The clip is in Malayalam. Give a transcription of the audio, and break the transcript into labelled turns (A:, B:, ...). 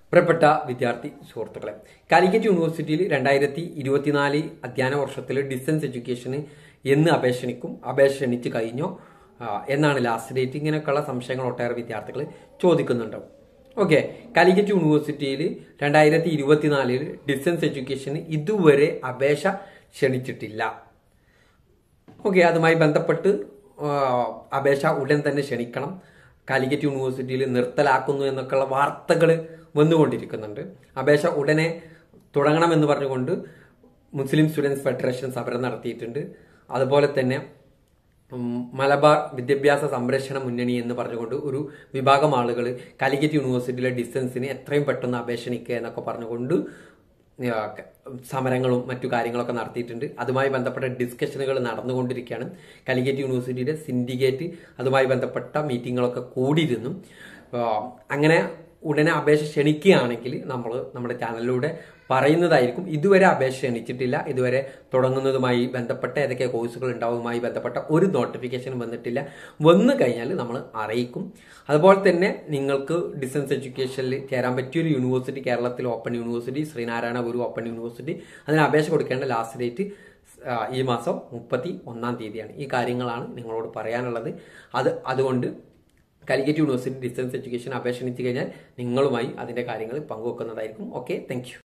A: പ്രിയപ്പെട്ട വിദ്യാർത്ഥി സുഹൃത്തുക്കളെ കാലിക്കറ്റ് യൂണിവേഴ്സിറ്റിയിൽ രണ്ടായിരത്തി ഇരുപത്തിനാല് അധ്യയന വർഷത്തിൽ ഡിസ്റ്റൻസ് എഡ്യൂക്കേഷന് എന്ന് അപേക്ഷ ക്ഷണിക്കും അപേക്ഷ ക്ഷണിച്ച് കഴിഞ്ഞോ ആ, എന്നാണ് ലാസ്റ്റ് ഡേറ്റ് ഇങ്ങനെയൊക്കെയുള്ള സംശയങ്ങൾ ഒട്ടേറെ വിദ്യാർത്ഥികൾ ചോദിക്കുന്നുണ്ടാവും ഓക്കെ കാലിക്കറ്റ് യൂണിവേഴ്സിറ്റിയിൽ രണ്ടായിരത്തി ഇരുപത്തിനാലിൽ ഡിസ്റ്റൻസ് എഡ്യൂക്കേഷന് ഇതുവരെ അപേക്ഷ ക്ഷണിച്ചിട്ടില്ല ഓക്കെ അതുമായി ബന്ധപ്പെട്ട് ആ, അപേക്ഷ ഉടൻ തന്നെ ക്ഷണിക്കണം കാലിക്കറ്റ് യൂണിവേഴ്സിറ്റിയിൽ നിർത്തലാക്കുന്നു എന്നൊക്കെയുള്ള വാർത്തകൾ വന്നുകൊണ്ടിരിക്കുന്നുണ്ട് അപേക്ഷ ഉടനെ തുടങ്ങണമെന്ന് പറഞ്ഞുകൊണ്ട് മുസ്ലിം സ്റ്റുഡൻസ് ഫെഡറേഷൻ സമരം നടത്തിയിട്ടുണ്ട് അതുപോലെ തന്നെ ഉം, മലബാർ വിദ്യാഭ്യാസ സംരക്ഷണ മുന്നണി എന്ന് പറഞ്ഞുകൊണ്ട് ഒരു വിഭാഗം ആളുകൾ കാലിക്കറ്റ് യൂണിവേഴ്സിറ്റിയിലെ ഡിസ്റ്റൻസിന് എത്രയും പെട്ടെന്ന് അപേക്ഷണിക്കുക എന്നൊക്കെ പറഞ്ഞുകൊണ്ട് ആ, ക- സമരങ്ങളും മറ്റു കാര്യങ്ങളൊക്കെ നടത്തിയിട്ടുണ്ട് അതുമായി ബന്ധപ്പെട്ട ഡിസ്കഷനുകൾ നടന്നുകൊണ്ടിരിക്കുകയാണ് കാലിക്കറ്റ് യൂണിവേഴ്സിറ്റിയുടെ സിൻഡിക്കേറ്റ് അതുമായി ബന്ധപ്പെട്ട മീറ്റിങ്ങുകളൊക്കെ കൂടിയിരുന്നു ആ, അങ്ങനെ ഉടനെ അപേക്ഷ ക്ഷണിക്കുകയാണെങ്കിൽ നമ്മൾ നമ്മുടെ ചാനലിലൂടെ പറയുന്നതായിരിക്കും ഇതുവരെ അപേക്ഷ ക്ഷണിച്ചിട്ടില്ല ഇതുവരെ തുടങ്ങുന്നതുമായി ബന്ധപ്പെട്ട ഏതൊക്കെ കോഴ്സുകൾ ഉണ്ടാവുമായി ബന്ധപ്പെട്ട ഒരു നോട്ടിഫിക്കേഷനും വന്നിട്ടില്ല വന്നു കഴിഞ്ഞാൽ നമ്മൾ അറിയിക്കും അതുപോലെ തന്നെ നിങ്ങൾക്ക് ഡിസ്റ്റൻസ് എഡ്യൂക്കേഷനിൽ ചേരാൻ പറ്റിയൊരു യൂണിവേഴ്സിറ്റി കേരളത്തിൽ ഓപ്പൺ യൂണിവേഴ്സിറ്റി ശ്രീനാരായണ ഗുരു ഓപ്പൺ യൂണിവേഴ്സിറ്റി അതിന് അപേക്ഷ കൊടുക്കേണ്ട ലാസ്റ്റ് ഡേറ്റ് ആ, ഈ മാസം മുപ്പത്തി ഒന്നാം തീയതിയാണ് ഈ കാര്യങ്ങളാണ് നിങ്ങളോട് പറയാനുള്ളത് അത് അതുകൊണ്ട് കാലിക്കറ്റ് യൂണിവേഴ്സിറ്റി ഡിസ്റ്റൻസ് എഡ്യൂക്കേഷൻ അപേക്ഷ ക്ഷണിച്ചു കഴിഞ്ഞാൽ നിങ്ങളുമായി അതിന്റെ കാര്യങ്ങൾ പങ്കുവെക്കുന്നതായിരിക്കും ഓക്കെ താങ്ക്